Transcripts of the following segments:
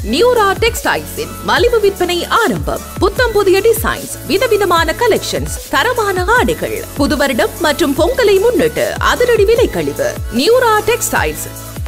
நியூரா டெக்ஸ்டைல்ஸின் மலிவு விற்பனை ஆரம்பம் புத்தம் புதிய டிசைன்ஸ் விதவிதமான கலெக்ஷன்ஸ் தரமான ஆடைகள் புது வருடம் மற்றும் பொங்கலை முன்னிட்டு அதிரடி விலை கழிவு நியூரா டெக்ஸ்டைல்ஸ்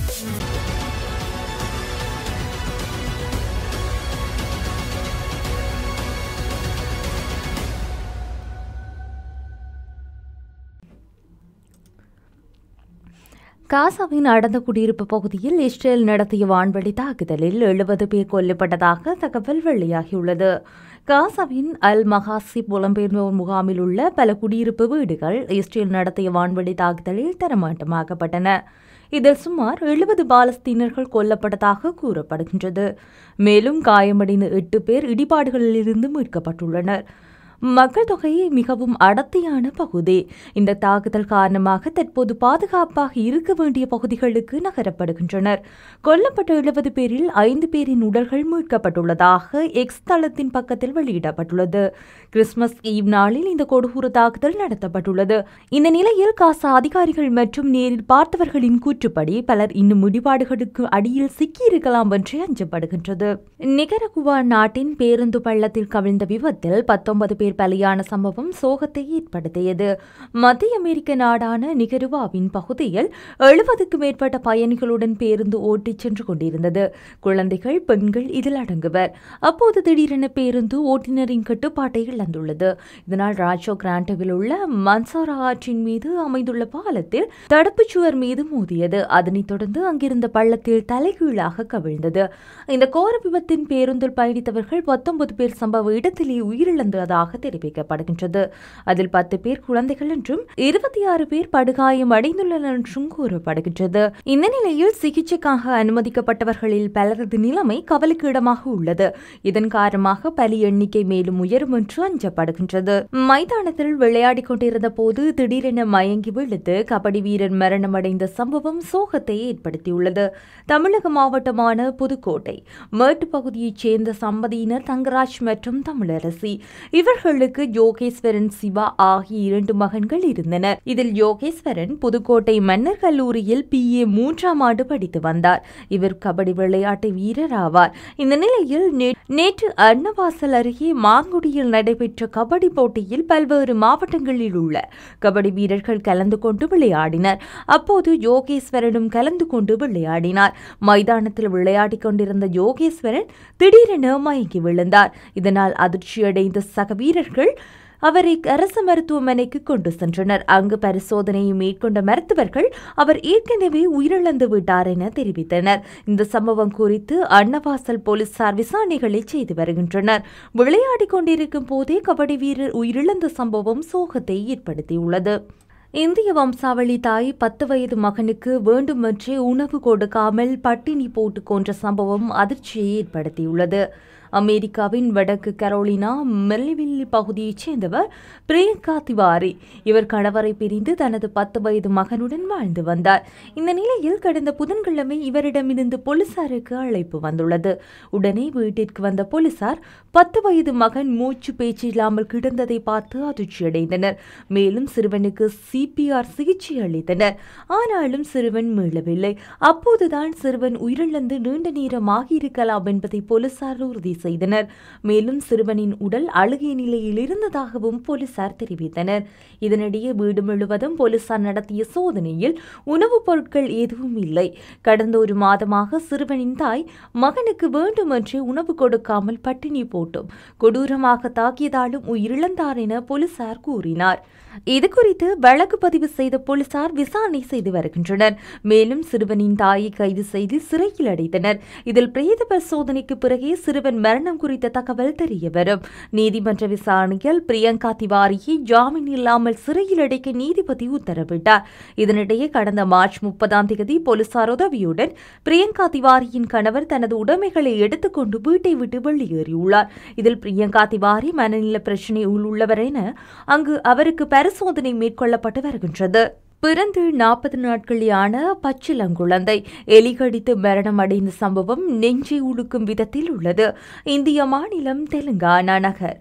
காசாவின் அடர்ந்த குடியிருப்பு பகுதியில் இஸ்ரேல் நடத்திய வான்வழி தாக்குதலில் எழுபது பேர் கொல்லப்பட்டதாக தகவல் வெளியாகியுள்ளது காசாவின் அல் மகாசி புலம்பெயர்ந்தோர் முகாமில் உள்ள பல குடியிருப்பு வீடுகள் இஸ்ரேல் நடத்திய வான்வழி தாக்குதலில் தரமாட்டமாக்கப்பட்டன இதில் சுமார் எழுபது பாலஸ்தீனர்கள் கொல்லப்பட்டதாக கூறப்படுகின்றது மேலும் காயமடைந்த எட்டு பேர் இடிபாடுகளிலிருந்து மீட்கப்பட்டுள்ளனர் மக்கள் தொகை மிகவும் அடர்த்தியான பகுதி இந்த தாக்குதல் காரணமாக தற்போது பாதுகாப்பாக இருக்க வேண்டிய பகுதிகளுக்கு நகரப்படுகின்றனர் கொல்லப்பட்ட எழுபது பேரில் ஐந்து பேரின் உடல்கள் மீட்கப்பட்டுள்ளதாக எக்ஸ் தளத்தின் பக்கத்தில் வெளியிடப்பட்டுள்ளது கிறிஸ்துமஸ் ஈவ் நாளில் இந்த கொடூர தாக்குதல் நடத்தப்பட்டுள்ளது இந்த நிலையில் காசா அதிகாரிகள் மற்றும் நேரில் பார்த்தவர்களின் கூற்றுப்படி பலர் இன்னும் முடிபாடுகளுக்கு அடியில் சிக்கியிருக்கலாம் என்று அஞ்சப்படுகின்றது நிகரகுவா நாட்டின் பேருந்து பள்ளத்தில் கவிழ்ந்த விபத்தில் பத்தொன்பது பேர் பலியான சம்பவம் சோகத்தை ஏற்படுத்தியது மத்திய அமெரிக்க நாடான நிகருவாவின் பகுதியில் எழுபதுக்கும் மேற்பட்ட பயணிகளுடன் பேருந்து ஓட்டிச் சென்று கொண்டிருந்தது குழந்தைகள் பெண்கள் இதில் அடங்குவர் அப்போது திடீரென பேருந்து ஓட்டுநரின் கட்டுப்பாட்டை இழந்துள்ளது இதனால் ராஜோ கிராண்டவில் உள்ள மன்சாரா ஆற்றின் மீது அமைந்துள்ள பாலத்தில் தடுப்புச் சுவர் மீது மோதியது அதனைத் தொடர்ந்து அங்கிருந்த பள்ளத்தில் தலைகீழாக கவிழ்ந்தது இந்த கோர விபத்தின் பேருந்தில் பயணித்தவர்கள் பத்தொன்பது பேர் சம்பவ இடத்திலே உயிரிழந்ததாக தெரிவிக்கப்படுகின்றது அதில் பத்து பேர் குழந்தைகள் என்றும் இருபத்தி ஆறு பேர் படுகாயம் அடைந்துள்ளனர் என்றும் கூறப்படுகின்றது இந்த நிலையில் சிகிச்சைக்காக அனுமதிக்கப்பட்டவர்களில் பலரது நிலைமை கவலைக்கு இடமாக உள்ளது இதன் காரணமாக பலி எண்ணிக்கை மேலும் உயரும் என்று அஞ்சப்படுகின்றது மைதானத்தில் விளையாடிக் கொண்டிருந்த போது திடீரென மயங்கி விழுந்து கபடி வீரர் மரணமடைந்த சம்பவம் சோகத்தை ஏற்படுத்தியுள்ளது தமிழக மாவட்டமான புதுக்கோட்டை மேட்டு பகுதியைச் சேர்ந்த சம்பதியினர் தங்கராஜ் மற்றும் தமிழரசி இவர்களுக்கு யோகேஸ்வரன் சிவா ஆகிய இரண்டு மகன்கள் இருந்தனர் இதில் யோகேஸ்வரன் புதுக்கோட்டை மன்னர் கல்லூரியில் பி ஏ மூன்றாம் ஆண்டு படித்து வந்தார் இவர் கபடி விளையாட்டு வீரர் ஆவார் இந்த நிலையில் நே- நேற்று அன்னவாசல் அருகே மாங்குடியில் நடைபெற்ற கபடி போட்டியில் பல்வேறு மாவட்டங்களில் உள்ள கபடி வீரர்கள் கலந்து கொண்டு விளையாடினர் அப்போது யோகேஸ்வரனும் கலந்து கொண்டு விளையாடினார் மைதானத்தில் விளையாடிக் கொண்டிருந்த யோகேஸ்வரன் திடீரென மயங்கி விழுந்தார் இதனால் அதிர்ச்சியடைந்த சக வீரர்கள் அவரை அரசு மருத்துவமனைக்கு கொண்டு சென்றனர் அங்கு பரிசோதனையை மேற்கொண்ட மருத்துவர்கள் அவர் ஏற்கனவே உயிரிழந்து விட்டார் என தெரிவித்தனர் இந்த சம்பவம் குறித்து அன்னவாசல் போலீசார் விசாரணைகளை செய்து வருகின்றனர் விளையாடிக் கொண்டிருக்கும் போதே கபடி வீரர் உயிரிழந்த சம்பவம் சோகத்தை ஏற்படுத்தியுள்ளது இந்திய வம்சாவளி தாய் பத்து வயது மகனுக்கு வேண்டுமென்றே உணவு கொடுக்காமல் பட்டினி போட்டு கொன்ற சம்பவம் அதிர்ச்சியை ஏற்படுத்தியுள்ளது அமெரிக்காவின் வடக்கு கரோலினா மெல்லிவில்லி பகுதியைச் சேர்ந்தவர் பிரியங்கா திவாரி இவர் கணவரை பிரிந்து தனது பத்து வயது மகனுடன் வாழ்ந்து வந்தார் இந்த நிலையில் கடந்த புதன்கிழமை இவரிடமிருந்து போலீசாருக்கு அழைப்பு வந்துள்ளது உடனே வீட்டிற்கு வந்த போலீசார் பத்து வயது மகன் மூச்சு பேச்சு இல்லாமல் கிடந்ததை பார்த்து அதிர்ச்சியடைந்தனர் மேலும் சிறுவனுக்கு சிபிஆர் சிகிச்சை அளித்தனர் ஆனாலும் சிறுவன் மீளவில்லை அப்போதுதான் சிறுவன் உயிரிழந்து நீண்ட நேரம் ஆகியிருக்கலாம் என்பதை போலீசார் உறுதி செய்தனர் மேலும் சிறுவனின் உடல் அழுகிய நிலையில் இருந்ததாகவும் போலீசார் தெரிவித்தனர் இதனிடையே வீடு முழுவதும் போலீசார் நடத்திய சோதனையில் உணவுப் பொருட்கள் எதுவும் இல்லை கடந்த ஒரு மாதமாக சிறுவனின் தாய் மகனுக்கு வேண்டுமென்றே உணவு கொடுக்காமல் பட்டினி போட்டும் கொடூரமாக தாக்கியதாலும் உயிரிழந்தார் என போலீசார் கூறினார் இதுகுறித்து வழக்கு பதிவு செய்த போலீசார் விசாரணை செய்து வருகின்றனர் மேலும் சிறுவனின் தாயை கைது செய்து சிறையில் அடைத்தனர் இதில் பிரேத பரிசோதனைக்கு பிறகே சிறுவன் மரணம் குறித்த தகவல் தெரிய வரும் நீதிமன்ற விசாரணையில் பிரியங்கா திவாரியை ஜாமீன் இல்லாமல் சிறையில் அடைக்க நீதிபதி உத்தரவிட்டார் இதனிடையே கடந்த மார்ச் முப்பதாம் தேதி போலீசார் உதவியுடன் பிரியங்கா திவாரியின் கணவர் தனது உடைமைகளை எடுத்துக்கொண்டு வீட்டை விட்டு வெளியேறியுள்ளார் இதில் பிரியங்கா திவாரி மனநல பிரச்சினை உள்ளவர் என அங்கு அவருக்கு பரிசோதனை மேற்கொள்ளப்பட்டு வருகின்றது பிறந்து நாற்பது நாட்களேயான பச்சிலங்குழந்தை எலிகடித்து மரணம் அடைந்த சம்பவம் நெஞ்சை உழுக்கும் விதத்தில் உள்ளது இந்திய மாநிலம் தெலுங்கானா நகர்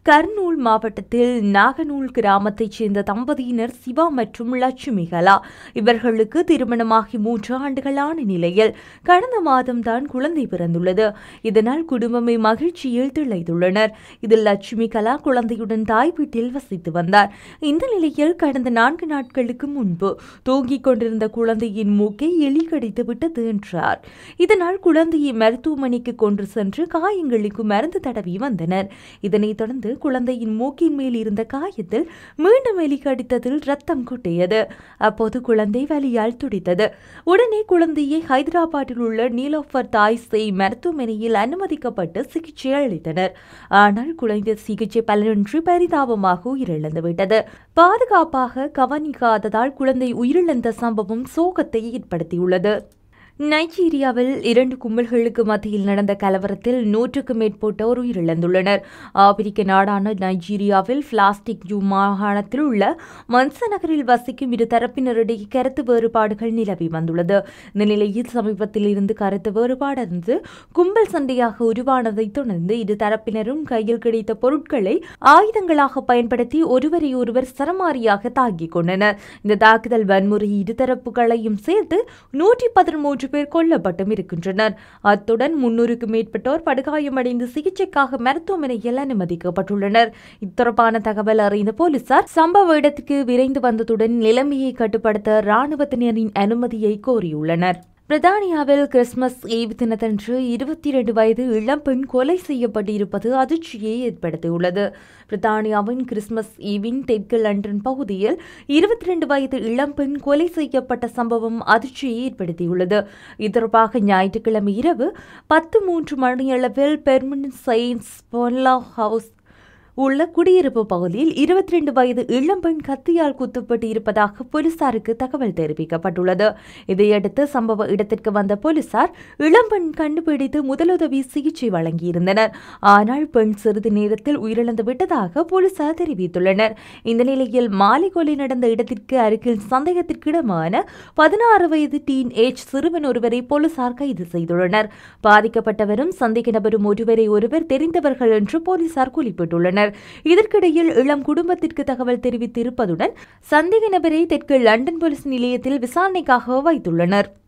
கர்னூல் மாவட்டத்தில் நாகநூல் கிராமத்தைச் சேர்ந்த தம்பதியினர் சிவா மற்றும் லட்சுமிகலா இவர்களுக்கு திருமணமாகி மூன்று ஆண்டுகளான நிலையில் கடந்த மாதம்தான் குழந்தை பிறந்துள்ளது இதனால் குடும்பமே மகிழ்ச்சியில் திளைத்துள்ளனர் இதில் லட்சுமி கலா குழந்தையுடன் தாய் வீட்டில் வசித்து வந்தார் இந்த நிலையில் கடந்த நான்கு நாட்களுக்கு முன்பு தூங்கிக் கொண்டிருந்த குழந்தையின் மூக்கை எலி கடித்து விட்டது என்றார் இதனால் குழந்தையை மருத்துவமனைக்கு கொண்டு சென்று காயங்களுக்கு மருந்து தடவி வந்தனர் இதனைத் தொடர்ந்து குழந்தையின் மூக்கின் மேல் இருந்த காயத்தில் மீண்டும் எலி கடித்ததில் ரத்தம் கொட்டியது அப்போது குழந்தை வலியால் துடித்தது உடனே குழந்தையை ஹைதராபாத்தில் உள்ள நீலோஃபர் தாய்சே மருத்துவமனையில் அனுமதிக்கப்பட்டு சிகிச்சை அளித்தனர் ஆனால் குழந்தை சிகிச்சை பலனின்றி பரிதாபமாக உயிரிழந்து விட்டது பாதுகாப்பாக கவனிக்காததால் குழந்தை உயிரிழந்த சம்பவம் சோகத்தை ஏற்படுத்தியுள்ளது நைஜீரியாவில் இரண்டு கும்பல்களுக்கு மத்தியில் நடந்த கலவரத்தில் நூற்றுக்கும் மேற்பட்டோர் உயிரிழந்துள்ளனர் ஆப்பிரிக்க நாடான நைஜீரியாவில் பிளாஸ்டிக் ஜூ மாகாணத்தில் உள்ள மன்ச நகரில் வசிக்கும் இரு தரப்பினரிடையே கருத்து வேறுபாடுகள் நிலவி வந்துள்ளது இந்த நிலையில் சமீபத்தில் இருந்து கருத்து வேறுபாடறிந்து கும்பல் சண்டையாக உருவானதைத் தொடர்ந்து இரு தரப்பினரும் கையில் கிடைத்த பொருட்களை ஆயுதங்களாக பயன்படுத்தி ஒருவரை ஒருவர் சரமாரியாக தாக்கிக் கொண்டனர் இந்த தாக்குதல் வன்முறை இருதரப்புகளையும் சேர்த்து நூற்றி பதிமூன்று பேர் கொல்லப்பட்டும் இருக்கின்றனர் அத்துடன் முன்னூறுக்கும் மேற்பட்டோர் படுகாயமடைந்து சிகிச்சைக்காக மருத்துவமனையில் அனுமதிக்கப்பட்டுள்ளனர் இத்தொடர்பான தகவல் அறிந்த போலீசார் சம்பவ இடத்துக்கு விரைந்து வந்ததுடன் நிலைமையை கட்டுப்படுத்த ராணுவத்தினரின் அனுமதியை கோரியுள்ளனர் பிரித்தானியாவில் கிறிஸ்துமஸ் ஈவ் தினத்தன்று இருபத்தி இரண்டு வயது இளம்பெண் கொலை செய்யப்பட்டிருப்பது அதிர்ச்சியை ஏற்படுத்தியுள்ளது பிரித்தானியாவின் கிறிஸ்துமஸ் ஈவின் தெற்கு லண்டன் பகுதியில் இருபத்தி இரண்டு வயது இளம்பெண் கொலை செய்யப்பட்ட சம்பவம் அதிர்ச்சியை ஏற்படுத்தியுள்ளது இது தொடர்பாக ஞாயிற்றுக்கிழமை இரவு பத்து மூன்று மணியளவில் பெர்மனன்ட் சயின்ஸ் பொன்லா ஹவுஸ் உள்ள குடியிருப்பு பகுதியில் இருபத்தி ரெண்டு வயது இளம்பெண் கத்தியால் குத்தப்பட்டு இருப்பதாக போலீசாருக்கு தகவல் தெரிவிக்கப்பட்டுள்ளது இதையடுத்து சம்பவ இடத்திற்கு வந்த போலீசார் இளம்பெண் கண்டுபிடித்து முதலுதவி சிகிச்சை வழங்கியிருந்தனர் ஆனால் பெண் சிறிது நேரத்தில் உயிரிழந்து விட்டதாக போலீசார் தெரிவித்துள்ளனர் இந்த நிலையில் மாலை கொலை நடந்த இடத்திற்கு அருகில் சந்தேகத்திற்கிடமான பதினாறு வயது டீன் ஏஜ் சிறுவன் ஒருவரை போலீசார் கைது செய்துள்ளனர் பாதிக்கப்பட்டவரும் சந்தேக நபரும் ஒருவரை ஒருவர் தெரிந்தவர்கள் என்று போலீசார் குறிப்பிட்டுள்ளனர் இதற்கிடையில் இளம் குடும்பத்திற்கு தகவல் தெரிவித்திருப்பதுடன் சந்தேக நபரை தெற்கு லண்டன் போலீஸ் நிலையத்தில் விசாரணைக்காக வைத்துள்ளனர்